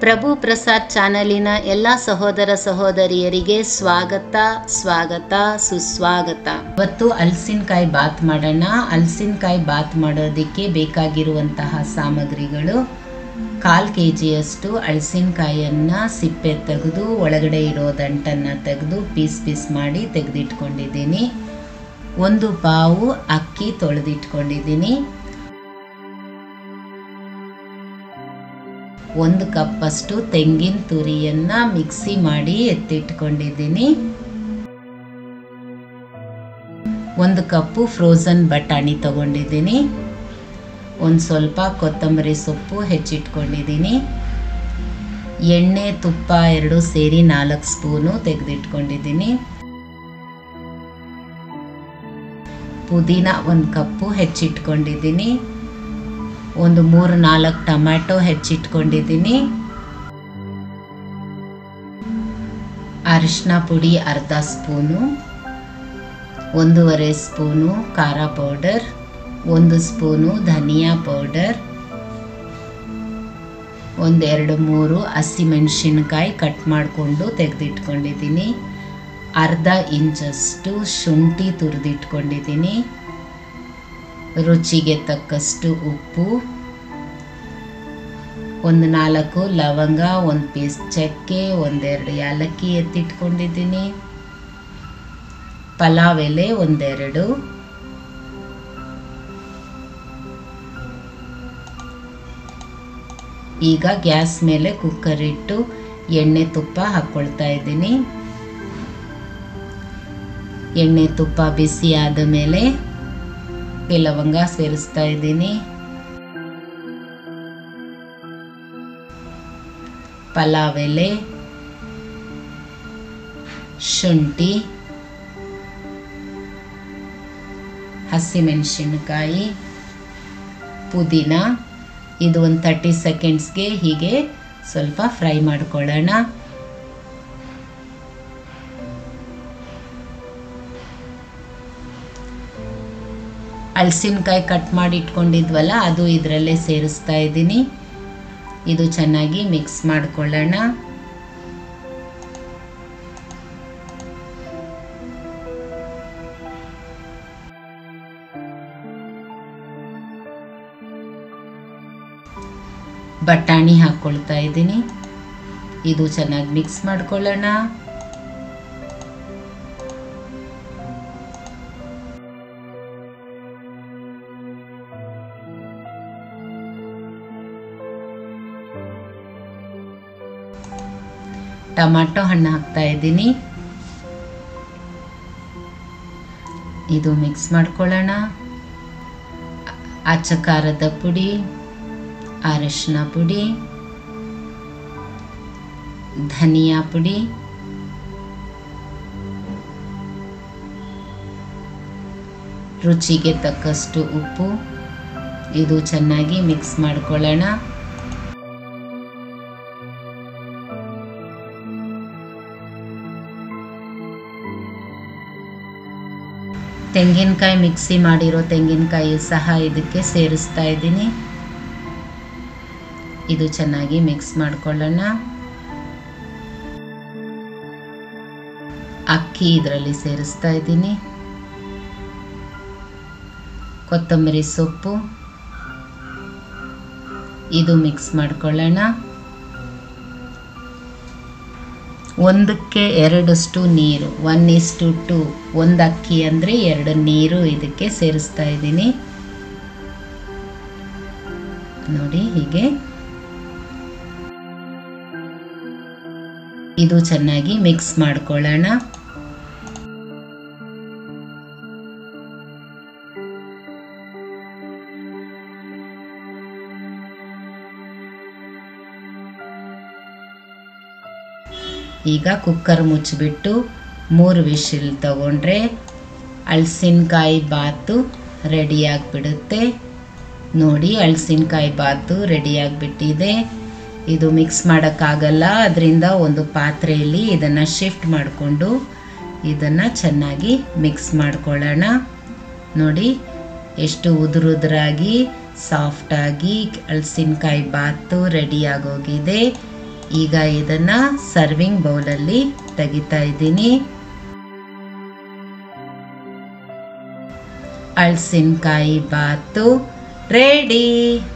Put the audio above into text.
ಪ್ರಭು ಪ್ರಸಾದ್ ಚಾನಲಿನ ಎಲ್ಲ ಸಹೋದರ ಸಹೋದರಿಯರಿಗೆ ಸ್ವಾಗತ ಸ್ವಾಗತ ಸುಸ್ವಾಗತ ಇವತ್ತು ಹಲಸಿನಕಾಯಿ ಬಾತ್ ಮಾಡೋಣ ಹಲಸಿನಕಾಯಿ ಬಾತ್ ಮಾಡೋದಕ್ಕೆ ಬೇಕಾಗಿರುವಂತಹ ಸಾಮಗ್ರಿಗಳು ಕಾಲು ಕೆ ಜಿಯಷ್ಟು ಹಲಸಿನಕಾಯಿಯನ್ನು ಸಿಪ್ಪೆ ತೆಗೆದು ಒಳಗಡೆ ಇರೋ ದಂಟನ್ನು ತೆಗೆದು ಪೀಸ್ ಪೀಸ್ ಮಾಡಿ ತೆಗೆದಿಟ್ಕೊಂಡಿದ್ದೀನಿ ಒಂದು ಪಾವು ಅಕ್ಕಿ ತೊಳೆದಿಟ್ಕೊಂಡಿದ್ದೀನಿ ಒಂದು ಕಪ್ಪಷ್ಟು ತೆಂಗಿನ ತುರಿಯನ್ನು ಮಿಕ್ಸಿ ಮಾಡಿ ಎತ್ತಿಟ್ಕೊಂಡಿದ್ದೀನಿ ಒಂದು ಕಪ್ಪು ಫ್ರೋಝನ್ ಬಟಾಣಿ ತಗೊಂಡಿದ್ದೀನಿ ಒಂದು ಸ್ವಲ್ಪ ಕೊತ್ತಂಬರಿ ಸೊಪ್ಪು ಹೆಚ್ಚಿಟ್ಕೊಂಡಿದ್ದೀನಿ ಎಣ್ಣೆ ತುಪ್ಪ ಎರಡು ಸೇರಿ ನಾಲ್ಕು ಸ್ಪೂನು ತೆಗೆದಿಟ್ಕೊಂಡಿದ್ದೀನಿ ಪುದೀನ ಒಂದು ಕಪ್ಪು ಹೆಚ್ಚಿಟ್ಕೊಂಡಿದ್ದೀನಿ ಒಂದು ಮೂರು ನಾಲ್ಕು ಟೊಮ್ಯಾಟೊ ಹೆಚ್ಚಿಟ್ಕೊಂಡಿದ್ದೀನಿ ಅರಿಶಿನ ಪುಡಿ ಅರ್ಧ ಸ್ಪೂನು ಒಂದೂವರೆ ಸ್ಪೂನು ಖಾರ ಪೌಡರ್ ಒಂದು ಸ್ಪೂನು ಧನಿಯಾ ಪೌಡರ್ ಒಂದೆರಡು ಮೂರು ಹಸಿಮೆಣಸಿನ್ಕಾಯಿ ಕಟ್ ಮಾಡಿಕೊಂಡು ತೆಗೆದಿಟ್ಕೊಂಡಿದ್ದೀನಿ ಅರ್ಧ ಇಂಚಷ್ಟು ಶುಂಠಿ ತುರಿದಿಟ್ಕೊಂಡಿದ್ದೀನಿ ರುಚಿಗೆ ತಕ್ಕಷ್ಟು ಉಪ್ಪು ಒಂದು ನಾಲ್ಕು ಲವಂಗ ಒಂದು ಪೀಸ್ ಚಕ್ಕೆ ಒಂದೆರಡು ಏಲಕ್ಕಿ ಎತ್ತಿಟ್ಕೊಂಡಿದ್ದೀನಿ ಪಲಾವ್ ಎಲೆ ಒಂದೆರಡು ಈಗ ಗ್ಯಾಸ್ ಮೇಲೆ ಕುಕ್ಕರ್ ಇಟ್ಟು ಎಣ್ಣೆ ತುಪ್ಪ ಹಾಕ್ಕೊಳ್ತಾ ಇದ್ದೀನಿ ಎಣ್ಣೆ ತುಪ್ಪ ಬಿಸಿ ಆದ ಮೇಲೆ ಲವಂಗ ಸೇರಿಸ್ತಾ ಇದ್ದೀನಿ ಪಲಾವ್ ಎಲೆ ಶುಂಠಿ ಹಸಿಮೆಣಸಿನಕಾಯಿ ಪುದೀನ ಇದು ಒಂದು ತರ್ಟಿ ಸೆಕೆಂಡ್ಸ್ಗೆ ಹೀಗೆ ಸ್ವಲ್ಪ ಫ್ರೈ ಮಾಡ್ಕೊಳ್ಳೋಣ ಹಲಸಿನಕಾಯಿ ಕಟ್ ಮಾಡಿ ಇಟ್ಕೊಂಡಿದ್ವಲ್ಲ ಅದು ಇದರಲ್ಲೇ ಸೇರಿಸ್ತಾ ಇದ್ದೀನಿ ಇದು ಚೆನ್ನಾಗಿ ಮಿಕ್ಸ್ ಮಾಡ್ಕೊಳ್ಳೋಣ ಬಟಾಣಿ ಹಾಕ್ಕೊಳ್ತಾ ಇದ್ದೀನಿ ಇದು ಚೆನ್ನಾಗಿ ಮಿಕ್ಸ್ ಮಾಡ್ಕೊಳ್ಳೋಣ ಟೊಮಾಟೊ ಹಣ್ಣು ಹಾಕ್ತಾ ಇದ್ದೀನಿ ಇದು ಮಿಕ್ಸ್ ಮಾಡ್ಕೊಳ್ಳೋಣ ಅಚ್ಚ ಖಾರದ ಪುಡಿ ಅರಶಿನ ಪುಡಿ ಧನಿಯಾ ಪುಡಿ ರುಚಿಗೆ ತಕ್ಕಷ್ಟು ಉಪ್ಪು ಇದು ಚೆನ್ನಾಗಿ ಮಿಕ್ಸ್ ಮಾಡ್ಕೊಳ್ಳೋಣ ತೆಂಗಿನಕಾಯಿ ಮಿಕ್ಸಿ ಮಾಡಿರೋ ತೆಂಗಿನಕಾಯಿ ಸಹ ಇದಕ್ಕೆ ಸೇರಿಸ್ತಾ ಇದ್ದೀನಿ ಇದು ಚೆನ್ನಾಗಿ ಮಿಕ್ಸ್ ಮಾಡ್ಕೊಳ್ಳೋಣ ಅಕ್ಕಿ ಇದರಲ್ಲಿ ಸೇರಿಸ್ತಾ ಇದ್ದೀನಿ ಕೊತ್ತಂಬರಿ ಸೊಪ್ಪು ಇದು ಮಿಕ್ಸ್ ಮಾಡ್ಕೊಳ್ಳೋಣ ಒಂದಕ್ಕೆ ಎರಡಷ್ಟು ನೀರು ಒನ್ ಇಸ್ಟು ಟು ಒಂದು ಅಕ್ಕಿ ಅಂದರೆ ಎರಡು ನೀರು ಇದಕ್ಕೆ ಸೇರಿಸ್ತಾ ಇದ್ದೀನಿ ನೋಡಿ ಹೀಗೆ ಇದು ಚೆನ್ನಾಗಿ ಮಿಕ್ಸ್ ಮಾಡ್ಕೊಳ್ಳೋಣ ಈಗ ಕುಕ್ಕರ್ ಮುಚ್ಚಿಬಿಟ್ಟು ಮೂರು ವಿಶಿಲ್ ತಗೊಂಡ್ರೆ ಹಲಸಿನಕಾಯಿ ಬಾತು ರೆಡಿಯಾಗಿಬಿಡುತ್ತೆ ನೋಡಿ ಹಲಸಿನಕಾಯಿ ಬಾತು ರೆಡಿಯಾಗಿಬಿಟ್ಟಿದೆ ಇದು ಮಿಕ್ಸ್ ಮಾಡೋಕ್ಕಾಗಲ್ಲ ಅದರಿಂದ ಒಂದು ಪಾತ್ರೆಯಲ್ಲಿ ಇದನ್ನು ಶಿಫ್ಟ್ ಮಾಡಿಕೊಂಡು ಇದನ್ನು ಚೆನ್ನಾಗಿ ಮಿಕ್ಸ್ ಮಾಡ್ಕೊಳ್ಳೋಣ ನೋಡಿ ಎಷ್ಟು ಉದುರುದ್ರಾಗಿ ಸಾಫ್ಟಾಗಿ ಹಲಸಿನಕಾಯಿ ಬಾತು ರೆಡಿ ಆಗೋಗಿದೆ ಈಗ ಇದನ್ನು ಸರ್ವಿಂಗ್ ಬೌಲಲ್ಲಿ ತೆಗಿತಾ ಇದ್ದೀನಿ ಅಳಸಿನಕಾಯಿ ಬಾತು ರೆಡಿ